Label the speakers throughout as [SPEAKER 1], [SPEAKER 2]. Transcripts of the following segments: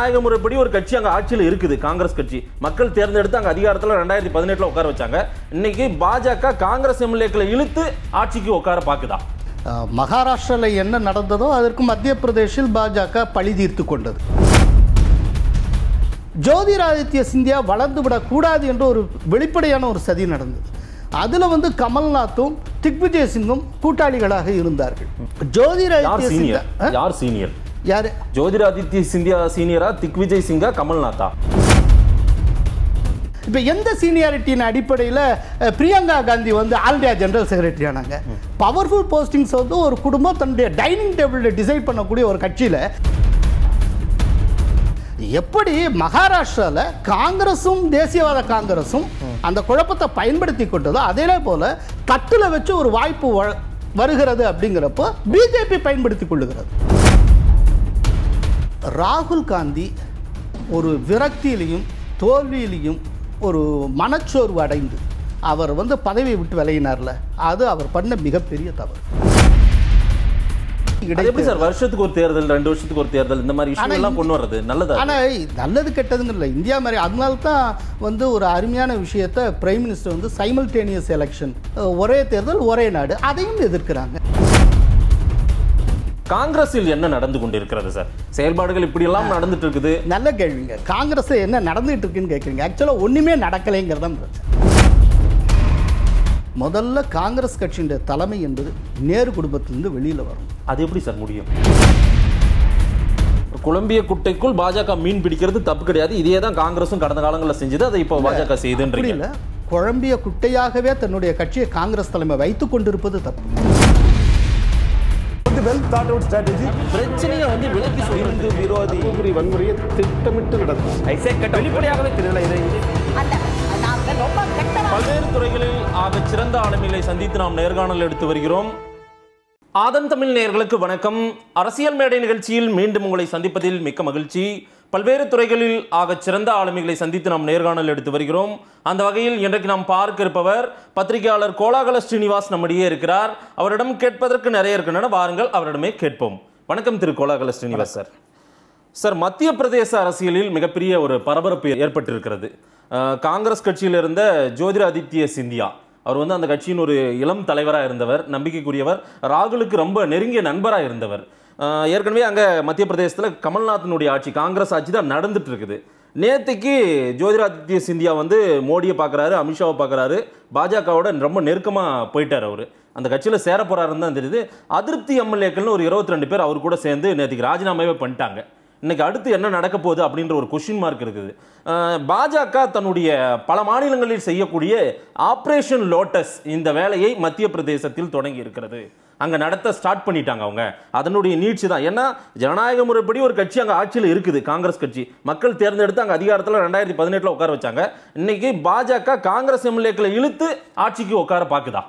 [SPEAKER 1] ஜனநாயக முறைப்படி ஒரு கட்சி அங்க ஆட்சியில் இருக்குது காங்கிரஸ் கட்சி மக்கள் தேர்ந்தெடுத்து அங்க அதிகாரத்துல ரெண்டாயிரத்தி பதினெட்டுல உட்கார வச்சாங்க இன்னைக்கு பாஜக காங்கிரஸ் எம்எல்ஏக்களை இழுத்து ஆட்சிக்கு உட்கார பாக்குதா
[SPEAKER 2] அஹ், மகாராஷ்டிராவில் என்ன நடந்ததோ அதற்கு மத்திய பிரதேசில் பாஜக பழி தீர்த்து கொண்டது ஜோதிராதித்ய சிந்தியா வளர்ந்து விடக்கூடாது என்ற ஒரு வெளிப்படையான ஒரு சதி நடந்தது அதில் வந்து கமல்நாத்தும் திக்விஜய் சிங்கும் கூட்டாளிகளாக இருந்தார்கள்
[SPEAKER 1] யார்
[SPEAKER 2] ஜோதிராதித்ய சிந்தியா
[SPEAKER 1] சீனியர்
[SPEAKER 2] அஹ்,
[SPEAKER 1] யார் சீனியர்
[SPEAKER 2] யாரு
[SPEAKER 1] ஜோதிராதித்ய சிந்தியா சீனியரா திக்விஜய் சிங்கா கமல்நாத்தா
[SPEAKER 2] இப்போ எந்த சீனியாரிட்டியின் அடிப்படையில் அஹ், பிரியங்கா காந்தி வந்து ஆல் இந்தியா ஜெனரல் செக்ரட்டரி ஆனாங்க பவர்ஃபுல் போஸ்டிங்ஸ் வந்து ஒரு குடும்பம் தன்னுடைய டைனிங் டேபிளில் டிசைட் பண்ணக்கூடிய ஒரு கட்சியில் எப்படி மகாராஷ்டிராவில் காங்கிரஸும் தேசியவாத காங்கிரஸும் அந்த குழப்பத்தை பயன்படுத்தி கொண்டதோ அதே போல தட்டில் வச்சு ஒரு வாய்ப்பு வ- வருகிறது அப்படிங்கிறப்போ பிஜேபி பயன்படுத்தி கொள்ளுகிறது ராகுல் காந்தி ஒரு விரக்தியிலையும் தோல்வியிலையும் ஒரு மனச்சோர்வு அடைந்து அவர் வந்து பதவியை விட்டு விலகினார்ல அது அவர் பண்ண மிகப்பெரிய தவறு
[SPEAKER 1] அது எப்படி சார் வருஷத்துக்கு ஒரு தேர்தல் ரெண்டு வருஷத்துக்கு ஒரு தேர்தல் இந்த மாதிரி
[SPEAKER 2] ஆனா
[SPEAKER 1] இஷ்யூ எல்லாம் கொண்டு வர்றது நல்லதா
[SPEAKER 2] ஆனால் நல்லது கெட்டதுங்கிறல இந்தியா மாதிரி அதனால தான் வந்து ஒரு அருமையான விஷயத்தை பிரைம் மினிஸ்டர் வந்து சைமல்டேனியஸ் எலெக்ஷன் ஒரே தேர்தல் ஒரே நாடு அதையும் எதிர்க்கிறாங்க
[SPEAKER 1] காங்கிரஸில் என்ன நடந்து கொண்டிருக்கிறது சார் செயல்பாடுகள் இப்படி எல்லாம் நடந்துட்டு இருக்குது
[SPEAKER 2] நல்ல கேள்விங்க காங்கிரஸ் என்ன நடந்துகிட்டு இருக்குன்னு கேட்குறீங்க ஆக்சுவலாக ஒன்றுமே நடக்கலைங்கிறது தான் பிரச்சனை முதல்ல காங்கிரஸ் கட்சியின் தலைமை என்பது நேரு குடும்பத்திலிருந்து வெளியில் வரும்
[SPEAKER 1] அது எப்படி சார் முடியும் குழம்பிய குட்டைக்குள் பாஜக மீன் பிடிக்கிறது தப்பு கிடையாது இதே தான் காங்கிரஸும் கடந்த காலங்களில் செஞ்சது அதை இப்போ பாஜக
[SPEAKER 2] அப்படி
[SPEAKER 1] செய்யுதுன்றீங்க
[SPEAKER 2] இல்லை குழம்பிய குட்டையாகவே தன்னுடைய கட்சியை காங்கிரஸ் தலைமை வைத்துக் கொண்டிருப்பது தப்பு
[SPEAKER 3] வெல் தாட் அவுட் ஸ்ட்ராட்டஜி
[SPEAKER 1] பிரச்சனையை வந்து விலக்கி சொல்றது விரோதி
[SPEAKER 3] வன்முறையை திட்டமிட்டு நடக்கும்
[SPEAKER 1] வெளிப்படையாகவே தெரியல இதை
[SPEAKER 4] அந்த நாங்கள் ரொம்ப கெட்டவா
[SPEAKER 1] பல்வேறு துறைகளில் ஆக சிறந்த ஆளுமைகளை சந்தித்து நாம் நேர்காணல் எடுத்து வருகிறோம் ஆதன் தமிழ் நேயர்களுக்கு வணக்கம் அரசியல் மேடை நிகழ்ச்சியில் மீண்டும் உங்களை சந்திப்பதில் மிக்க மகிழ்ச்சி பல்வேறு துறைகளில் ஆக சிறந்த ஆளுமைகளை சந்தித்து நாம் நேர்காணல் எடுத்து வருகிறோம் அந்த வகையில் இன்றைக்கு நாம் பார்க்க இருப்பவர் பத்திரிகையாளர் கோலாகல ஸ்ரீனிவாஸ் நம்மிடையே இருக்கிறார் அவரிடம் கேட்பதற்கு நிறைய இருக்கின்றன வாருங்கள் அவரிடமே கேட்போம் வணக்கம் திரு கோலாகல ஸ்ரீனிவாஸ் சார் சார் மத்திய பிரதேச அரசியலில் மிகப்பெரிய ஒரு பரபரப்பு ஏற்பட்டிருக்கிறது அஹ், காங்கிரஸ் கட்சியில் இருந்த ஜோதிராதித்ய சிந்தியா அவர் வந்து அந்த கட்சியின் ஒரு இளம் தலைவராக இருந்தவர் நம்பிக்கைக்குரியவர் ராகுலுக்கு ரொம்ப நெருங்கிய நண்பராக இருந்தவர் அஹ், ஏற்கனவே அங்கே மத்திய பிரதேசத்தில் கமல்நாத்தினுடைய ஆட்சி காங்கிரஸ் ஆட்சி தான் நடந்துட்டு இருக்குது நேற்றுக்கு ஜோதிராதித்ய சிந்தியா வந்து மோடியை பார்க்குறாரு அமித்ஷாவை பார்க்குறாரு பாஜகவோட ரொம்ப நெருக்கமாக போயிட்டார் அவர் அந்த கட்சியில் சேர போறாருன்னு தான் தெரியுது அதிருப்தி எம்எல்ஏக்கள்னு ஒரு இருபத்தி ரெண்டு பேர் அவர் கூட சேர்ந்து நேற்றுக்கு ராஜினாமாவே பண்ணிட்டாங்க இன்னைக்கு அடுத்து என்ன நடக்க போகுது அப்படின்ற ஒரு கொஷின் மார்க் இருக்குது அஹ், பாஜக தன்னுடைய பல மாநிலங்களில் செய்யக்கூடிய ஆப்ரேஷன் லோட்டஸ் இந்த வேலையை மத்திய பிரதேசத்தில் தொடங்கி இருக்கிறது அங்க நடத்த ஸ்டார்ட் பண்ணிட்டாங்க அவங்க அதனுடைய நீட்சி தான் ஏன்னா ஜனநாயக முறைப்படி ஒரு கட்சி அங்க ஆட்சியில் இருக்குது காங்கிரஸ் கட்சி மக்கள் தேர்ந்தெடுத்து அங்க அதிகாரத்தில் ரெண்டாயிரத்தி பதினெட்டுல உட்கார வச்சாங்க இன்னைக்கு பாஜக காங்கிரஸ் எம்எல்ஏக்களை இழுத்து ஆட்சிக்கு உட்கார பாக்குதா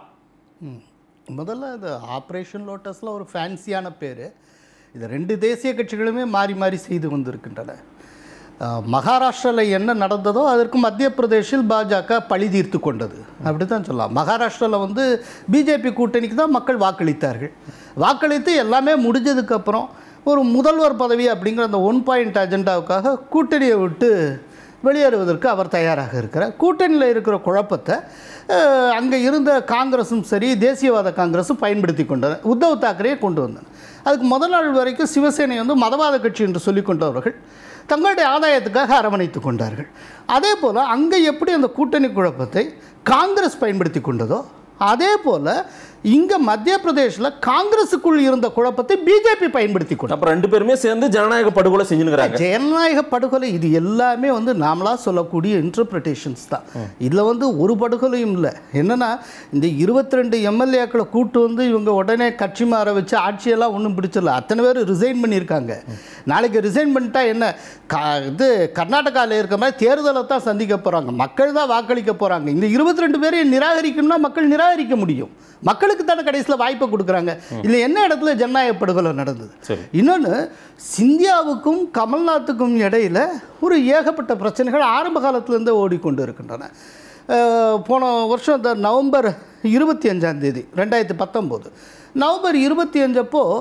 [SPEAKER 2] முதல்ல இது ஆப்ரேஷன் லோட்டஸில் ஒரு ஃபேன்சியான பேர் இது ரெண்டு தேசிய கட்சிகளுமே மாறி மாறி செய்து வந்திருக்கின்றன மகாராஷ்டிராவில் என்ன நடந்ததோ அதற்கு மத்திய பிரதேசில் பாஜக பழி தீர்த்து கொண்டது அப்படி தான் சொல்லலாம் மகாராஷ்டிராவில் வந்து பிஜேபி கூட்டணிக்கு தான் மக்கள் வாக்களித்தார்கள் வாக்களித்து எல்லாமே முடிஞ்சதுக்கப்புறம் ஒரு முதல்வர் பதவி அப்படிங்கிற அந்த ஒன் பாயிண்ட் அஜெண்டாவுக்காக கூட்டணியை விட்டு வெளியேறுவதற்கு அவர் தயாராக இருக்கிறார் கூட்டணியில் இருக்கிற குழப்பத்தை அங்கே இருந்த காங்கிரஸும் சரி தேசியவாத காங்கிரஸும் பயன்படுத்தி கொண்டனர் உத்தவ் தாக்கரேயை கொண்டு வந்தனர் அதுக்கு முதல் நாள் வரைக்கும் சிவசேனை வந்து மதவாத கட்சி என்று சொல்லிக் கொண்டவர்கள் தங்களுடைய ஆதாயத்துக்காக அரவணைத்து கொண்டார்கள் அதே போல் அங்கே எப்படி அந்த கூட்டணி குழப்பத்தை காங்கிரஸ் பயன்படுத்தி கொண்டதோ அதே போல் இங்கே மத்திய பிரதேசில் காங்கிரஸுக்குள் இருந்த குழப்பத்தை பிஜேபி பயன்படுத்தி கொண்டது
[SPEAKER 1] அப்புறம் ரெண்டு பேருமே சேர்ந்து ஜனநாயக படுகொலை செஞ்சுனுங்கிறாங்க
[SPEAKER 2] ஜனநாயக படுகொலை இது எல்லாமே வந்து நாமளா சொல்லக்கூடிய இன்டர்பிரிட்டேஷன்ஸ் தான் இதில் வந்து ஒரு படுகொலையும் இல்லை என்னன்னா இந்த இருபத்தி ரெண்டு எம்எல்ஏக்களை கூட்டு வந்து இவங்க உடனே கட்சி மாற வச்சு ஆட்சியெல்லாம் ஒன்றும் பிடிச்சிடல அத்தனை பேர் ரிசைன் பண்ணியிருக்காங்க நாளைக்கு ரிசைன் பண்ணிட்டா என்ன கா இது கர்நாடகாவில் இருக்க மாதிரி தேர்தலை தான் சந்திக்க போகிறாங்க மக்கள் தான் வாக்களிக்க போகிறாங்க இந்த இருபத்தி ரெண்டு பேரையும் நிராகரிக்கணும்னா மக்கள் நிராகரிக்க முடியும் மக்களுக்கு தானே கடைசியில் வாய்ப்பை கொடுக்குறாங்க இல்லை என்ன இடத்துல ஜனநாயக படுகொலை நடந்தது
[SPEAKER 1] சரி.
[SPEAKER 2] இன்னொன்று சிந்தியாவுக்கும் கமல்நாத்துக்கும் இடையில் ஒரு ஏகப்பட்ட பிரச்சனைகள் ஆரம்ப காலத்திலேருந்தே ஓடிக்கொண்டு இருக்கின்றன அஹ், போன வருஷம் இந்த நவம்பர் இருபத்தி அஞ்சாம் தேதி ரெண்டாயிரத்தி பத்தொம்போது நவம்பர் இருபத்தி அஞ்சப்போ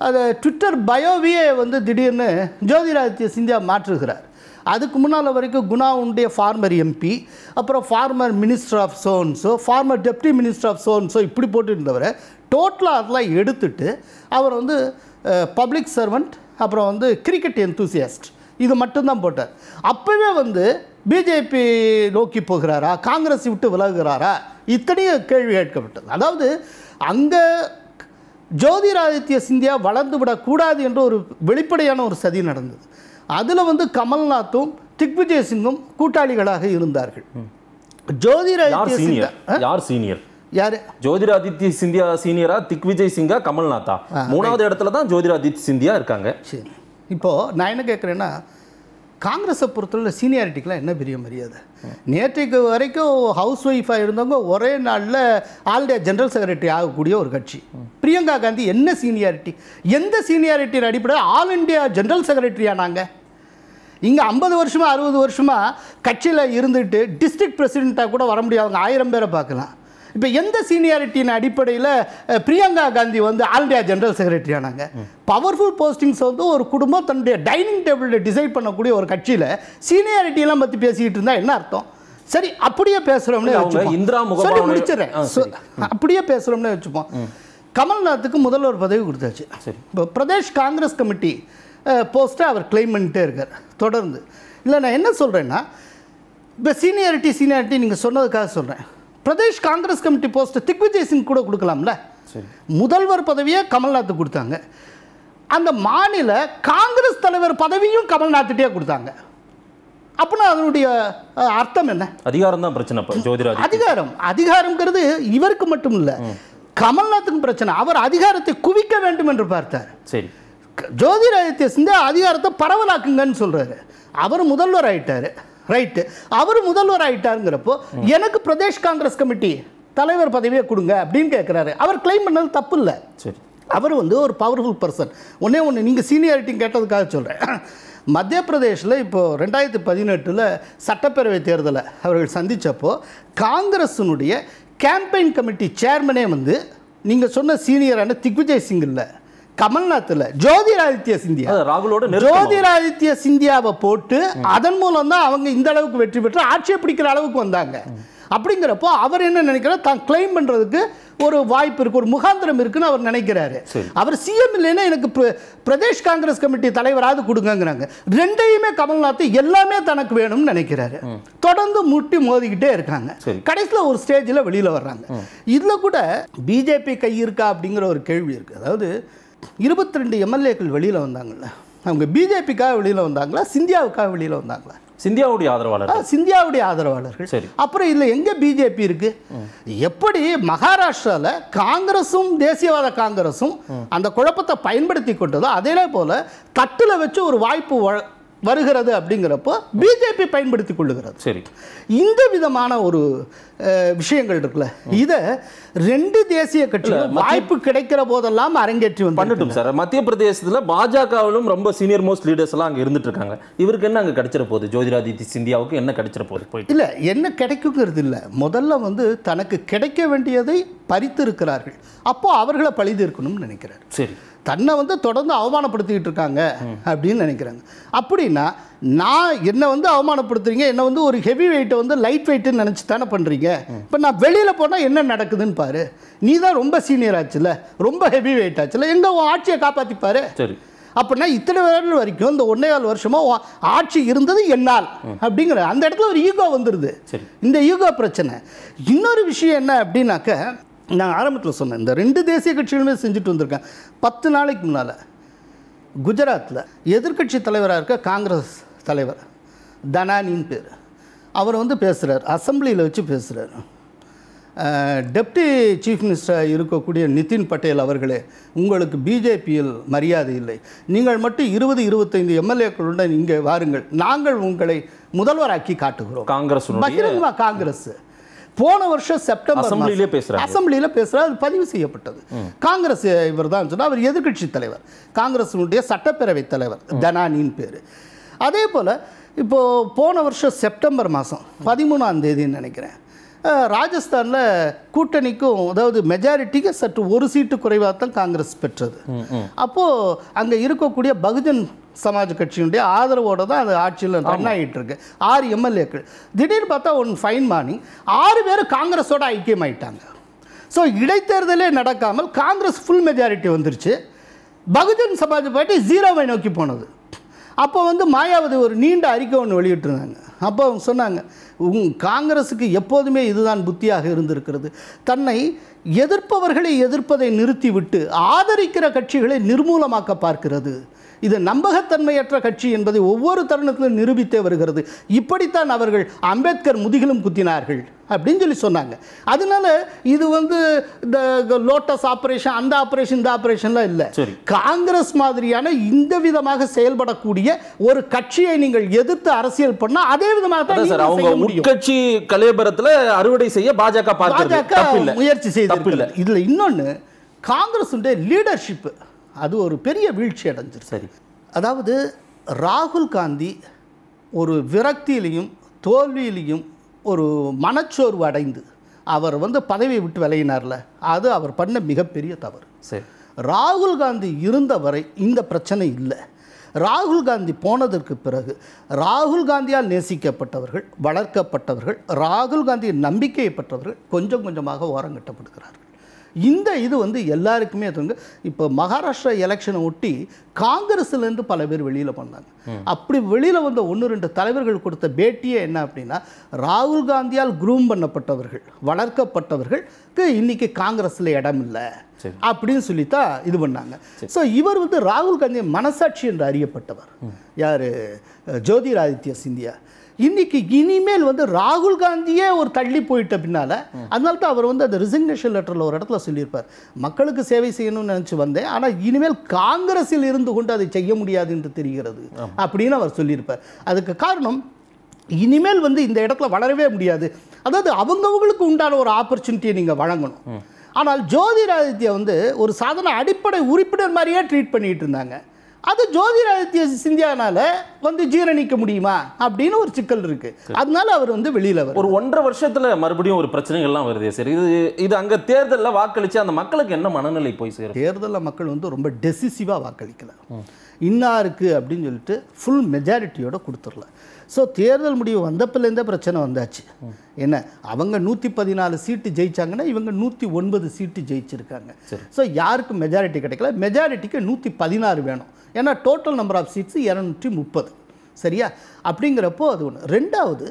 [SPEAKER 2] அதை ட்விட்டர் பயோவியே வந்து திடீர்னு ஜோதிராதித்ய சிந்தியா மாற்றுகிறார் அதுக்கு முன்னால் வரைக்கும் குணா உண்டிய ஃபார்மர் எம்பி அப்புறம் ஃபார்மர் மினிஸ்டர் ஆஃப் சோன்ஸோ ஃபார்மர் டெப்டி மினிஸ்டர் ஆஃப் சோன்ஸோ இப்படி போட்டு இருந்தவரை டோட்டலாக அதெல்லாம் எடுத்துட்டு அவர் வந்து பப்ளிக் சர்வெண்ட் அப்புறம் வந்து கிரிக்கெட் எந்தூசியாஸ்ட் இது மட்டும்தான் போட்டார் அப்போவே வந்து பிஜேபி நோக்கி போகிறாரா காங்கிரஸ் விட்டு விலகுகிறாரா இத்தனையும் கேள்வி கேட்கப்பட்டது அதாவது அங்கே ஜோதிராதித்ய சிந்தியா வளர்ந்து விடக்கூடாது என்ற ஒரு வெளிப்படையான ஒரு சதி நடந்தது அதில் வந்து கமல்நாத்தும் திக்விஜய் சிங்கும் கூட்டாளிகளாக இருந்தார்கள்
[SPEAKER 1] யார்
[SPEAKER 2] ஜோதிராதித்ய சிந்தியா
[SPEAKER 1] சீனியர் யார் சீனியர்
[SPEAKER 2] யார்
[SPEAKER 1] ஜோதிராதித்ய சிந்தியா சீனியரா திக்விஜய் சிங்கா கமல்நாத்தா மூணாவது இடத்துல தான் ஜோதிராதித்ய சிந்தியா இருக்காங்க
[SPEAKER 2] சரி இப்போது நான் என்ன கேட்குறேன்னா காங்கிரஸை பொறுத்தவரை சீனியாரிட்டிக்கெலாம் என்ன பெரிய மரியாதை நேற்றைக்கு வரைக்கும் ஹவுஸ் ஒய்ஃபாக இருந்தவங்க ஒரே நாளில் ஆல் இண்டியா ஜெனரல் செக்ரட்டரி ஆகக்கூடிய ஒரு கட்சி பிரியங்கா காந்தி என்ன சீனியாரிட்டி எந்த சீனியாரிட்டியின் அடிப்படையில் ஆல் இண்டியா ஜெனரல் செக்ரட்டரி ஆனாங்க இங்கே ஐம்பது வருஷமா அறுபது வருஷமா கட்சியில் இருந்துட்டு டிஸ்ட்ரிக்ட் பிரசிடெண்ட்டாக கூட வர முடியாதவங்க ஆயிரம் பேரை பார்க்கலாம் இப்போ எந்த சீனியாரிட்டியின் அடிப்படையில் அஹ், பிரியங்கா காந்தி வந்து ஆல் இண்டியா ஜெனரல் செக்ரட்டரி ஆனாங்க பவர்ஃபுல் போஸ்டிங்ஸ் வந்து ஒரு குடும்பம் தன்னுடைய டைனிங் டேபிளில் டிசைட் பண்ணக்கூடிய ஒரு கட்சியில் சீனியாரிட்டியெல்லாம் பற்றி பேசிக்கிட்டு இருந்தால் என்ன அர்த்தம் சரி அப்படியே பேசுகிறோம்னு
[SPEAKER 1] அவங்க
[SPEAKER 2] வச்சுப்போம்.
[SPEAKER 1] இந்திரா
[SPEAKER 2] சொல்லி
[SPEAKER 1] முகபாவனை-
[SPEAKER 2] முடிச்சிடுறேன்
[SPEAKER 1] ஆ,
[SPEAKER 2] சொ- அப்படியே பேசுகிறோம்னு வச்சுப்போம் கமல்நாத்துக்கு முதல்வர் பதவி கொடுத்தாச்சு
[SPEAKER 1] சரி.
[SPEAKER 2] இப்போ பிரதேஷ் காங்கிரஸ் கமிட்டி போஸ்ட்டை அவர் கிளைம் பண்ணிட்டே இருக்கார் தொடர்ந்து இல்லை நான் என்ன சொல்கிறேன்னா இப்போ சீனியாரிட்டி சீனியாரிட்டி நீங்கள் சொன்னதுக்காக சொல்கிறேன் பிரதேஷ் காங்கிரஸ் கமிட்டி போஸ்ட்டை திக்விஜய் சிங் கூட கொடுக்கலாம்ல
[SPEAKER 1] சரி
[SPEAKER 2] முதல்வர் பதவியை கமல்நாத்து கொடுத்தாங்க அந்த மாநில காங்கிரஸ் தலைவர் பதவியும் கமல்நாத்துட்டே கொடுத்தாங்க அப்படின்னா அதனுடைய அஹ், அர்த்தம் என்ன
[SPEAKER 1] அதிகாரம் தான் பிரச்சனை இப்ப ஜோதிராதித்ய
[SPEAKER 2] அதிகாரம் அதிகாரம்ங்கிறது இவருக்கு மட்டும் இல்லை கமல்நாத்துக்கும் பிரச்சனை அவர் அதிகாரத்தை குவிக்க வேண்டும் என்று பார்த்தார்
[SPEAKER 1] சரி
[SPEAKER 2] க- ஜோதிராதித்ய சிந்தியா அதிகாரத்தை பரவலாக்குங்கன்னு சொல்றாரு அவர் முதல்வர் ஆயிட்டாரு ரைட்டு அவர் முதல்வர் ஆயிட்டாருங்கிறப்போ எனக்கு பிரதேஷ் காங்கிரஸ் கமிட்டி தலைவர் பதவியை கொடுங்க அப்படின்னு கேட்குறாரு அவர் கிளைம் பண்ணது தப்பு இல்லை
[SPEAKER 1] சரி
[SPEAKER 2] அவர் வந்து ஒரு பவர்ஃபுல் பர்சன் ஒன்றே ஒன்று நீங்கள் சீனியாரிட்டி கேட்டதுக்காக சொல்கிறேன் மத்திய பிரதேஷில் இப்போது ரெண்டாயிரத்தி பதினெட்டில் சட்டப்பேரவை தேர்தலை அவர்கள் சந்தித்தப்போ காங்கிரஸினுடைய கேம்பெயின் கமிட்டி சேர்மனே வந்து நீங்கள் சொன்ன சீனியரான திக்விஜய் சிங் இல்லை கமல்நாத் இல்லை ஜோதிராதித்ய சிந்தியா
[SPEAKER 1] அது ராகுலோட நெருக்கமா
[SPEAKER 2] ஜோதிராதித்ய சிந்தியாவை போட்டு அதன் மூலம் தான் அவங்க இந்த அளவுக்கு வெற்றி பெற்று ஆட்சியை பிடிக்கிற அளவுக்கு வந்தாங்க அப்படிங்கிறப்போ அவர் என்ன நினைக்கிறார் தான் கிளைம் பண்ணுறதுக்கு ஒரு வாய்ப்பு இருக்கு ஒரு முகாந்திரம் இருக்குன்னு அவர் நினைக்கிறாரு
[SPEAKER 1] சரி.
[SPEAKER 2] அவர் சிஎம் இல்லைன்னா எனக்கு பிர- பிரதேஷ் காங்கிரஸ் கமிட்டி தலைவராவது கொடுங்கங்கிறாங்க ரெண்டையுமே கமல்நாத் எல்லாமே தனக்கு வேணும்னு நினைக்கிறாரு தொடர்ந்து முட்டி மோதிக்கிட்டே இருக்காங்க
[SPEAKER 1] சரி.
[SPEAKER 2] கடைசியில் ஒரு ஸ்டேஜில் வெளியில் வர்றாங்க இதில் கூட பிஜேபி கை இருக்கா அப்படிங்கிற ஒரு கேள்வி இருக்குது அதாவது இருபத்தி ரெண்டு எம்எல்ஏக்கள் வெளியில் வந்தாங்கல்ல அவங்க பிஜேபிக்காக வெளியில் வந்தாங்களா சிந்தியாவுக்காக வெளியில் வந்தாங்களா
[SPEAKER 1] சிந்தியாவுடைய ஆதரவாளர்
[SPEAKER 2] ஆ, சிந்தியாவுடைய ஆதரவாளர்கள்
[SPEAKER 1] சரி.
[SPEAKER 2] அப்புறம் இதில் எங்கே பிஜேபி இருக்கு எப்படி மகாராஷ்டிரால காங்கிரஸும் தேசியவாத காங்கிரஸும் அந்த குழப்பத்தை பயன்படுத்தி கொண்டதோ அதே போல தட்டுல வச்சு ஒரு வாய்ப்பு வ- வருகிறது அப்படிங்கிறப்போ பிஜேபி பயன்படுத்தி கொள்ளுகிறது
[SPEAKER 1] சரி
[SPEAKER 2] இந்த விதமான ஒரு அஹ், விஷயங்கள் இருக்குல்ல இதை ரெண்டு தேசிய கட்சிகள் வாய்ப்பு கிடைக்கிற போதெல்லாம் அரங்கேற்றி வந்து
[SPEAKER 1] பண்ணட்டும் சார் மத்திய பிரதேசத்துல பாஜகவிலும் ரொம்ப சீனியர் மோஸ்ட் லீடர்ஸ் எல்லாம் அங்க இருந்துட்டு இருக்காங்க இவருக்கு என்ன அங்க கிடைச்சிட போகுது ஜோதிராதித்ய சிந்தியாவுக்கு என்ன கிடைச்சிட போகுது போயிட்டு
[SPEAKER 2] இல்லை என்ன கிடைக்குங்கிறது இல்லை முதல்ல வந்து தனக்கு கிடைக்க வேண்டியதை பறித்து இருக்கிறார்கள் அப்போ அவர்களை பழிது இருக்கணும்னு நினைக்கிறார்
[SPEAKER 1] சரி
[SPEAKER 2] தன்னை வந்து தொடர்ந்து அவமானப்படுத்திக்கிட்டு இருக்காங்க அப்படின்னு நினைக்கிறாங்க அப்படின்னா நான் என்னை வந்து அவமானப்படுத்துறீங்க என்னை வந்து ஒரு ஹெவி வெயிட்டை வந்து லைட் வெயிட்டுன்னு நினச்சி தானே பண்ணுறீங்க இப்போ நான் வெளியில் போனால் என்ன நடக்குதுன்னு பாரு நீ தான் ரொம்ப சீனியர் ஆச்சுல ரொம்ப ஹெவி வெயிட் ஆச்சுல எங்கே உன் ஆட்சியை காப்பாற்றிப்பாரு
[SPEAKER 1] சரி
[SPEAKER 2] அப்படின்னா இத்தனை வருடம் வரைக்கும் இந்த ஒன்னே கால் வருஷமா உன் ஆட்சி இருந்தது என்னால் அப்படிங்கிற அந்த இடத்துல ஒரு ஈகோ வந்துடுது
[SPEAKER 1] சரி.
[SPEAKER 2] இந்த ஈகோ பிரச்சனை இன்னொரு விஷயம் என்ன அப்படின்னாக்க நான் ஆரம்பத்தில் சொன்னேன் இந்த ரெண்டு தேசிய கட்சிகளுமே செஞ்சுட்டு வந்திருக்கேன் பத்து நாளைக்கு முன்னால் குஜராத்தில் எதிர்க்கட்சி தலைவராக இருக்க காங்கிரஸ் தலைவர் தனானின்னு பேர் அவர் வந்து பேசுகிறார் அசெம்பிளியில் வச்சு பேசுகிறார் டெப்டி சீஃப் மினிஸ்டராக இருக்கக்கூடிய நிதின் பட்டேல் அவர்களே உங்களுக்கு பிஜேபியில் மரியாதை இல்லை நீங்கள் மட்டும் இருபது இருபத்தைந்து எம்எல்ஏக்களுடன் இங்கே வாருங்கள் நாங்கள் உங்களை முதல்வராக்கி காட்டுகிறோம்
[SPEAKER 1] காங்கிரஸ்
[SPEAKER 2] பகிரங்கமா காங்கிரஸ் போன வருஷம் செப்டம்பர்
[SPEAKER 1] அசெம்பிளியிலே பேசுறாரு.
[SPEAKER 2] அசம்பிளியில பேசுறாரு அது பதிவு செய்யப்பட்டது காங்கிரஸ் இவர் தான் சொன்னா அவர் எதிர்க்கட்சி தலைவர் காங்கிரஸினுடைய சட்டப்பேரவை தலைவர் தனானின் பேர் அதே போல் இப்போ போன வருஷம் செப்டம்பர் மாதம் பதிமூணாம் தேதின்னு நினைக்கிறேன் ராஜஸ்தானில் கூட்டணிக்கும் அதாவது மெஜாரிட்டிக்கு சற்று ஒரு சீட்டு குறைவாக தான் காங்கிரஸ் பெற்றது அப்போது அங்கே இருக்கக்கூடிய பகுஜன் சமாஜ் கட்சியினுடைய ஆதரவோடு தான் அது ஆட்சியில் ரன் ஆகிட்டு இருக்கு ஆறு எம்எல்ஏக்கள் திடீர்னு பார்த்தா ஒன் ஃபைன் மார்னிங் ஆறு பேர் காங்கிரஸோட ஐக்கியமாயிட்டாங்க ஸோ இடைத்தேர்தலே நடக்காமல் காங்கிரஸ் ஃபுல் மெஜாரிட்டி வந்துருச்சு பகுஜன் சமாஜ் பார்ட்டி ஜீரோவை நோக்கி போனது அப்போ வந்து மாயாவதி ஒரு நீண்ட அறிக்கை ஒன்று வெளியிட்டிருந்தாங்க அப்போ அவங்க சொன்னாங்க உங் காங்கிரஸுக்கு எப்போதுமே இதுதான் புத்தியாக இருந்திருக்கிறது தன்னை எதிர்ப்பவர்களை எதிர்ப்பதை நிறுத்திவிட்டு ஆதரிக்கிற கட்சிகளை நிர்மூலமாக்க பார்க்கிறது இது நம்பகத்தன்மையற்ற கட்சி என்பதை ஒவ்வொரு தருணத்திலும் நிரூபித்தே வருகிறது இப்படித்தான் அவர்கள் அம்பேத்கர் முதுகிலும் குத்தினார்கள் அப்படின்னு சொல்லி சொன்னாங்க அதனால இது வந்து இந்த லோட்டஸ் ஆபரேஷன் அந்த ஆபரேஷன் இந்த ஆபரேஷன்லாம் இல்லை
[SPEAKER 1] சரி.
[SPEAKER 2] காங்கிரஸ் மாதிரியான இந்த விதமாக செயல்படக்கூடிய ஒரு கட்சியை நீங்கள் எதிர்த்து அரசியல் பண்ணா அதே விதமாக தான்
[SPEAKER 1] அதான் சார்
[SPEAKER 2] நீங்களும்
[SPEAKER 1] அவங்க
[SPEAKER 2] செய்ய முடியும்
[SPEAKER 1] உட்கட்சி கலையபரத்துல அறுவடை செய்ய பாஜக பார்க்கிறது
[SPEAKER 2] பாஜக
[SPEAKER 1] தப்பு இல்ல
[SPEAKER 2] முயற்சி
[SPEAKER 1] தப்பு இல்ல
[SPEAKER 2] செய்து இதுல இன்னொன்னு காங்கிரஸுடைய லீடர்ஷிப் அது ஒரு பெரிய வீழ்ச்சி அடைஞ்சிருச்சு
[SPEAKER 1] சரி
[SPEAKER 2] அதாவது ராகுல் காந்தி ஒரு விரக்தியிலையும் தோல்வியிலையும் ஒரு மனச்சோர்வு அடைந்து அவர் வந்து பதவியை விட்டு விலகினார்ல அது அவர் பண்ண மிகப்பெரிய தவறு
[SPEAKER 1] சரி
[SPEAKER 2] ராகுல் காந்தி இருந்தவரை இந்த பிரச்சனை இல்லை ராகுல் காந்தி போனதற்கு பிறகு ராகுல் காந்தியால் நேசிக்கப்பட்டவர்கள் வளர்க்கப்பட்டவர்கள் ராகுல் காந்தியின் நம்பிக்கையை பெற்றவர்கள் கொஞ்சம் கொஞ்சமாக ஓரங்கட்டப்படுகிறார்கள் இந்த இது வந்து எல்லாருக்குமே தோங்க இப்போ மகாராஷ்டிரா எலெக்ஷனை ஒட்டி காங்கிரஸ்லேருந்து பல பேர் வெளியில் வந்தாங்க அப்படி வெளியில் வந்த ஒன்று ரெண்டு தலைவர்கள் கொடுத்த பேட்டியே என்ன அப்படின்னா ராகுல் காந்தியால் குரூம் பண்ணப்பட்டவர்கள் வளர்க்கப்பட்டவர்களுக்கு இன்னைக்கு காங்கிரஸில் இடம் இல்லை
[SPEAKER 1] சரி.
[SPEAKER 2] அப்படின்னு சொல்லித்தான் இது பண்ணாங்க ஸோ இவர் வந்து ராகுல் காந்தி மனசாட்சி என்று அறியப்பட்டவர் யார் ஜோதிராதித்ய சிந்தியா இன்னைக்கு இனிமேல் வந்து ராகுல் காந்தியே ஒரு தள்ளி போயிட்ட பின்னால அதனால தான் அவர் வந்து அந்த ரிசிக்னேஷன் லெட்டரில் ஒரு இடத்துல சொல்லியிருப்பார் மக்களுக்கு சேவை செய்யணும்னு நினச்சி வந்தேன் ஆனால் இனிமேல் காங்கிரஸில் இருந்து கொண்டு அதை செய்ய முடியாது என்று தெரிகிறது அப்படின்னு அவர் சொல்லியிருப்பார் அதுக்கு காரணம் இனிமேல் வந்து இந்த இடத்துல வளரவே முடியாது அதாவது அவங்கவங்களுக்கு உண்டான ஒரு ஆப்பர்ச்சுனிட்டியை நீங்கள் வழங்கணும் ஆனால் ஜோதிராதித்யா வந்து ஒரு சாதாரண அடிப்படை உறுப்பினர் மாதிரியே ட்ரீட் பண்ணிட்டு இருந்தாங்க அது ஜோதிராதித்ய சிந்தியானால வந்து ஜீரணிக்க முடியுமா அப்படின்னு ஒரு சிக்கல் இருக்கு அதனால அவர் வந்து வெளியில வரும்
[SPEAKER 1] ஒரு ஒன்றரை வருஷத்துல மறுபடியும் ஒரு பிரச்சனைகள்லாம் வருதே சரி இது இது அங்க தேர்தல்ல வாக்களிச்சு அந்த மக்களுக்கு என்ன மனநிலை போய் சேரும்
[SPEAKER 2] தேர்தலில் மக்கள் வந்து ரொம்ப டெசிசிவாக வாக்களிக்கல இன்னாருக்கு அப்படின்னு சொல்லிட்டு ஃபுல் மெஜாரிட்டியோட கொடுத்துடல ஸோ தேர்தல் முடிவு வந்தப்பிலேருந்தே பிரச்சனை வந்தாச்சு என்ன அவங்க நூற்றி பதினாலு சீட்டு ஜெயிச்சாங்கன்னா இவங்க நூற்றி ஒன்பது சீட்டு ஜெயிச்சிருக்காங்க ஸோ யாருக்கு மெஜாரிட்டி கிடைக்கல மெஜாரிட்டிக்கு நூற்றி பதினாறு வேணும் ஏன்னா டோட்டல் நம்பர் ஆஃப் சீட்ஸ் இரநூற்றி முப்பது சரியா அப்படிங்கிறப்போ அது ஒன்று ரெண்டாவது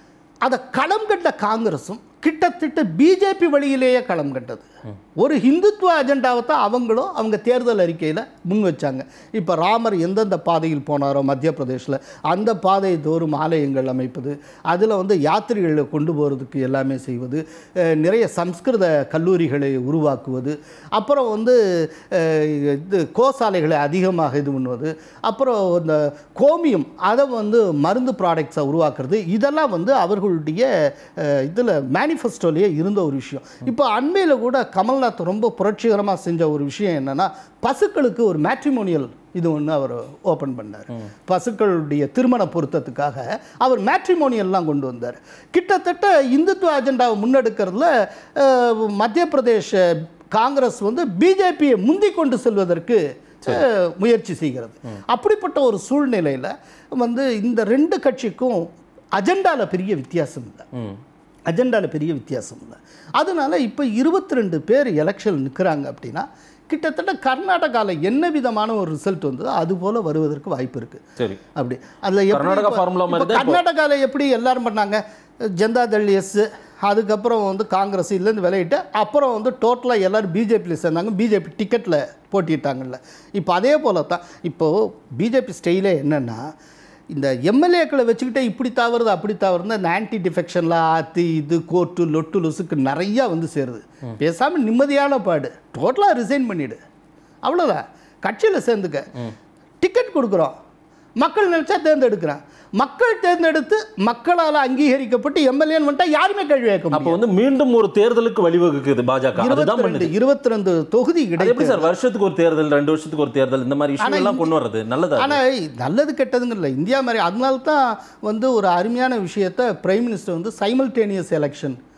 [SPEAKER 2] அதை களம் கண்ட காங்கிரஸும் கிட்டத்தட்ட பிஜேபி வழியிலேயே களம் கண்டது ஒரு ஹிந்துத்துவ அஜெண்டாவை தான் அவங்களும் அவங்க தேர்தல் அறிக்கையில் முன் வச்சாங்க இப்போ ராமர் எந்தெந்த பாதையில் போனாரோ மத்திய பிரதேசில் அந்த பாதை தோறும் ஆலயங்கள் அமைப்பது அதில் வந்து யாத்திரைகளை கொண்டு போகிறதுக்கு எல்லாமே செய்வது அஹ், நிறைய சம்ஸ்கிருத கல்லூரிகளை உருவாக்குவது அப்புறம் வந்து அஹ், இது கோசாலைகளை அதிகமாக இது பண்ணுவது அப்புறம் இந்த கோமியம் அதை வந்து மருந்து ப்ராடக்ட்ஸை உருவாக்குறது இதெல்லாம் வந்து அவர்களுடைய இதில் மேனிஃபெஸ்டோலேயே இருந்த ஒரு விஷயம் இப்போ அண்மையில் கூட கமல்நாத் ரொம்ப புரட்சிகரமாக செஞ்ச ஒரு விஷயம் என்னன்னா பசுக்களுக்கு ஒரு மேட்ரிமோனியல் இது ஒன்று அவர் ஓப்பன் பண்ணார் பசுக்களுடைய திருமண பொருத்தத்துக்காக அவர் மேட்ரிமோனியல்லாம் கொண்டு வந்தார் கிட்டத்தட்ட இந்துத்துவ அஜெண்டாவை முன்னெடுக்கிறதுல அஹ், மத்திய பிரதேஷ் காங்கிரஸ் வந்து பிஜேபியை முந்தி கொண்டு செல்வதற்கு அஹ், முயற்சி செய்கிறது அப்படிப்பட்ட ஒரு சூழ்நிலையில் வந்து இந்த ரெண்டு கட்சிக்கும் அஜெண்டாவில் பெரிய வித்தியாசம் இல்லை அஜெண்டாவில் பெரிய வித்தியாசம் இல்லை அதனால இப்போ இருபத்தி ரெண்டு பேர் எலெக்ஷன் நிற்கிறாங்க அப்படின்னா கிட்டத்தட்ட கர்நாடகாவில் என்ன விதமான ஒரு ரிசல்ட் வந்ததோ அது போல வருவதற்கு வாய்ப்பு இருக்குது
[SPEAKER 1] சரி
[SPEAKER 2] அப்படி அதில் எப்படி
[SPEAKER 1] கர்நாடகா
[SPEAKER 2] இப்ப-
[SPEAKER 1] formula மாதிரி
[SPEAKER 2] இப்ப
[SPEAKER 1] தான் இப்போ-
[SPEAKER 2] கர்நாடகாவில் எப்படி எல்லாரும் பண்ணாங்க ஜனதாதள் எஸ் அதுக்கப்புறம் வந்து காங்கிரஸ் இதுலேருந்து விளையிட்டு அப்புறம் வந்து டோட்டலாக எல்லாரும் பிஜேபியில் சேர்ந்தாங்க பிஜேபி டிக்கெட்டில் போட்டிட்டாங்கல்ல இப்போ அதே போல தான் இப்போது பிஜேபி ஸ்டைலே என்னென்னா இந்த எம்எல்ஏக்களை வச்சுக்கிட்டே இப்படி தவறுது அப்படி தவறுது அந்த ஆன்டி டிஃபெக்ஷனில் ஆத்தி இது கோர்ட்டு லொட்டு லொசுக்கு நிறையா வந்து சேருது பேசாமல் நிம்மதியான பாடு டோட்டலாக ரிசைன் பண்ணிடு அவ்வளோதான் கட்சியில் சேர்ந்துக்க டிக்கெட் கொடுக்குறோம் மக்கள் நினச்சா தேர்ந்தெடுக்கிறான் மக்கள் தேர்ந்தெடுத்து மக்களால் அங்கீகரிக்கப்பட்டு எம்எல்ஏன்னு வந்துட்டா யாருமே கேள்வி கேட்க
[SPEAKER 1] அப்ப
[SPEAKER 2] முடியும்
[SPEAKER 1] வந்து மீண்டும் ஒரு தேர்தலுக்கு வழிவகுக்குது பாஜக அதுதான்
[SPEAKER 2] இருபத்தி
[SPEAKER 1] பண்ணுது
[SPEAKER 2] ரெண்டு இருபத்தி ரெண்டு தொகுதி
[SPEAKER 1] அது எப்படி
[SPEAKER 2] கிடைக்கும்
[SPEAKER 1] சார் வருஷத்துக்கு ஒரு தேர்தல் ரெண்டு வருஷத்துக்கு ஒரு தேர்தல் இந்த மாதிரி இஷ்யூ எல்லாம் கொண்டு வர்றது நல்லதா அது?
[SPEAKER 2] ஆனால் நல்லது கெட்டதுங்கல்ல இந்தியா மாதிரி அதனால தான் வந்து ஒரு அருமையான விஷயத்த பிரைம் மினிஸ்டர் வந்து சைமல்டேனியஸ் எலெக்ஷன்